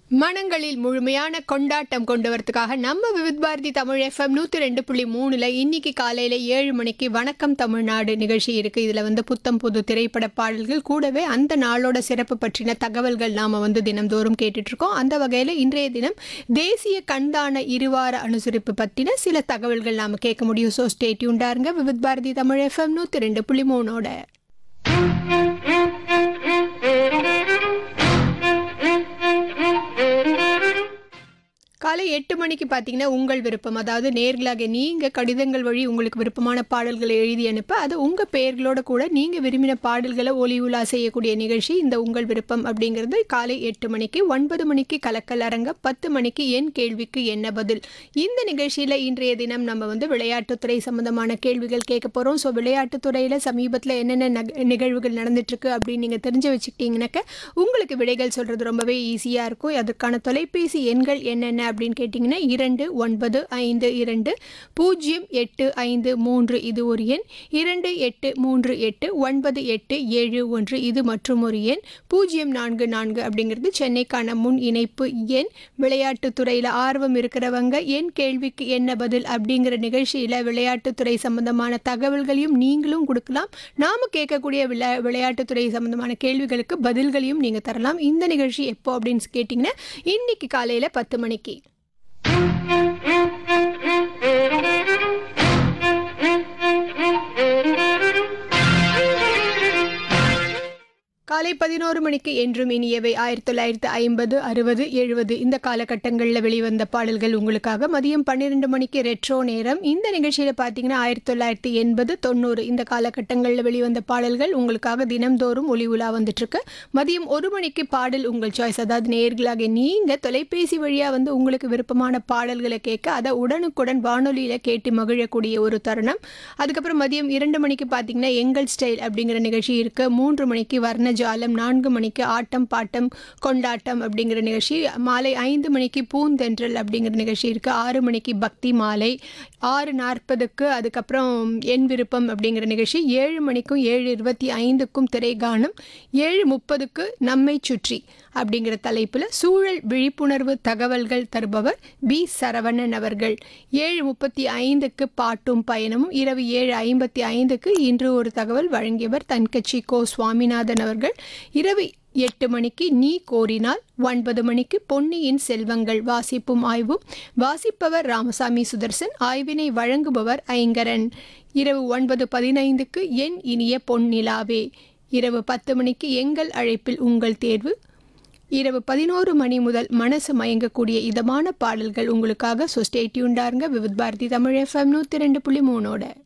மனங்களில் முழுமையான கொண்டாட்டம் கொண்டு வரதுக்காக நம்ம விவித் பாரதி தமிழ் எஃப்எம் நூற்றி ரெண்டு புள்ளி மூணில் இன்னைக்கு காலையில் ஏழு மணிக்கு வணக்கம் தமிழ்நாடு நிகழ்ச்சி இருக்குது இதில் வந்து புத்தம் புது திரைப்பட பாடல்கள் கூடவே அந்த நாளோட சிறப்பு பற்றின தகவல்கள் நாம் வந்து தினம்தோறும் கேட்டுட்ருக்கோம் அந்த வகையில் இன்றைய தினம் தேசிய கண்தான இருவார அனுசரிப்பு பற்றின சில தகவல்கள் நாம் கேட்க முடியும் ஸோ ஸ்டேட்யூண்டாருங்க விவித் பாரதி தமிழ் எஃப்எம் நூற்றி ரெண்டு புள்ளி மூணோட காலை எட்டு மணிக்கு பார்த்தீங்கன்னா உங்கள் விருப்பம் அதாவது நேர்களாக நீங்கள் கடிதங்கள் வழி உங்களுக்கு விருப்பமான பாடல்களை எழுதி அனுப்ப அது உங்கள் பெயர்களோட கூட நீங்கள் விரும்பின பாடல்களை ஒலி உலா செய்யக்கூடிய நிகழ்ச்சி இந்த உங்கள் விருப்பம் அப்படிங்கிறது காலை எட்டு மணிக்கு ஒன்பது மணிக்கு கலக்கல் அரங்க பத்து மணிக்கு என் கேள்விக்கு என்ன பதில் இந்த நிகழ்ச்சியில் இன்றைய தினம் நம்ம வந்து விளையாட்டுத்துறை சம்மந்தமான கேள்விகள் கேட்க போகிறோம் ஸோ விளையாட்டுத்துறையில் சமீபத்தில் என்னென்ன நக நிகழ்வுகள் நடந்துட்டுருக்கு அப்படின்னு நீங்கள் தெரிஞ்சு வச்சுக்கிட்டீங்கன்னாக்க உங்களுக்கு விடைகள் சொல்கிறது ரொம்பவே ஈஸியாக இருக்கும் அதற்கான தொலைபேசி எண்கள் என்னென்ன அப்படின்னு கேட்டிங்கன்னா இரண்டு ஒன்பது ஐந்து இரண்டு பூஜ்ஜியம் எட்டு ஐந்து மூன்று இது ஒரு எண் இரண்டு எட்டு மூன்று எட்டு ஒன்பது எட்டு ஏழு ஒன்று இது மற்றும் ஒரு எண் பூஜ்ஜியம் நான்கு நான்கு அப்படிங்கிறது சென்னைக்கான முன் இணைப்பு எண் விளையாட்டுத்துறையில் ஆர்வம் இருக்கிறவங்க என் கேள்விக்கு என்ன பதில் அப்படிங்கிற நிகழ்ச்சியில் விளையாட்டுத்துறை சம்பந்தமான தகவல்களையும் நீங்களும் கொடுக்கலாம் நாம் கேட்கக்கூடிய விளை விளையாட்டுத்துறை சம்பந்தமான கேள்விகளுக்கு பதில்களையும் நீங்கள் தரலாம் இந்த நிகழ்ச்சி எப்போ அப்படின்னு கேட்டிங்கன்னா இன்னைக்கு காலையில் பத்து மணிக்கு காலை பதினோரு மணிக்கு என்றும் இனியவை ஆயிரத்தி தொள்ளாயிரத்து ஐம்பது அறுபது எழுபது இந்த காலகட்டங்களில் வெளிவந்த பாடல்கள் உங்களுக்காக மதியம் பன்னிரெண்டு மணிக்கு ரெட்ரோ நேரம் இந்த நிகழ்ச்சியில் பார்த்தீங்கன்னா ஆயிரத்தி தொள்ளாயிரத்தி எண்பது தொண்ணூறு இந்த காலகட்டங்களில் வெளிவந்த பாடல்கள் உங்களுக்காக தினம்தோறும் ஒளி உலா வந்துட்டுருக்கு மதியம் ஒரு மணிக்கு பாடல் உங்கள் சாய்ஸ் அதாவது நேர்களாக நீங்கள் தொலைபேசி வழியாக வந்து உங்களுக்கு விருப்பமான பாடல்களை கேட்க அதை உடனுக்குடன் வானொலியில் கேட்டு மகிழக்கூடிய ஒரு தருணம் அதுக்கப்புறம் மதியம் இரண்டு மணிக்கு பார்த்தீங்கன்னா எங்கள் ஸ்டைல் அப்படிங்கிற நிகழ்ச்சி இருக்குது மூன்று மணிக்கு வர்ண ஜாலம் நான்கு மணிக்கு ஆட்டம் பாட்டம் கொண்டாட்டம் அப்படிங்கிற நிகழ்ச்சி மாலை ஐந்து மணிக்கு பூந்தென்றல் அப்படிங்கிற நிகழ்ச்சி இருக்குது ஆறு மணிக்கு பக்தி மாலை ஆறு நாற்பதுக்கு அதுக்கப்புறம் என் விருப்பம் அப்படிங்கிற நிகழ்ச்சி ஏழு மணிக்கும் ஏழு இருபத்தி ஐந்துக்கும் திரைகானம் ஏழு முப்பதுக்கு நம்மை சுற்றி அப்படிங்கிற தலைப்பில் சூழல் விழிப்புணர்வு தகவல்கள் தருபவர் பி சரவணன் அவர்கள் ஏழு முப்பத்தி ஐந்துக்கு பாட்டும் பயணமும் இரவு ஏழு ஐம்பத்தி ஐந்துக்கு இன்று ஒரு தகவல் வழங்கியவர் தன்கட்சி கோ சுவாமிநாதன் அவர்கள் இரவு எட்டு மணிக்கு நீ கோரினால் ஒன்பது மணிக்கு பொன்னியின் செல்வங்கள் வாசிப்பும் ஆய்வும் வாசிப்பவர் ராமசாமி சுதர்சன் ஆய்வினை வழங்குபவர் ஐங்கரன் இரவு ஒன்பது பதினைந்துக்கு என் இனிய பொன்னிலாவே இரவு பத்து மணிக்கு எங்கள் அழைப்பில் உங்கள் தேர்வு இரவு பதினோரு மணி முதல் மனசு மயங்கக்கூடிய இதமான பாடல்கள் உங்களுக்காக ஸோ ஸ்டேட்யூண்டாருங்க விவித் பாரதி தமிழ் எஃப்எம் நூற்றி ரெண்டு புள்ளி மூணோட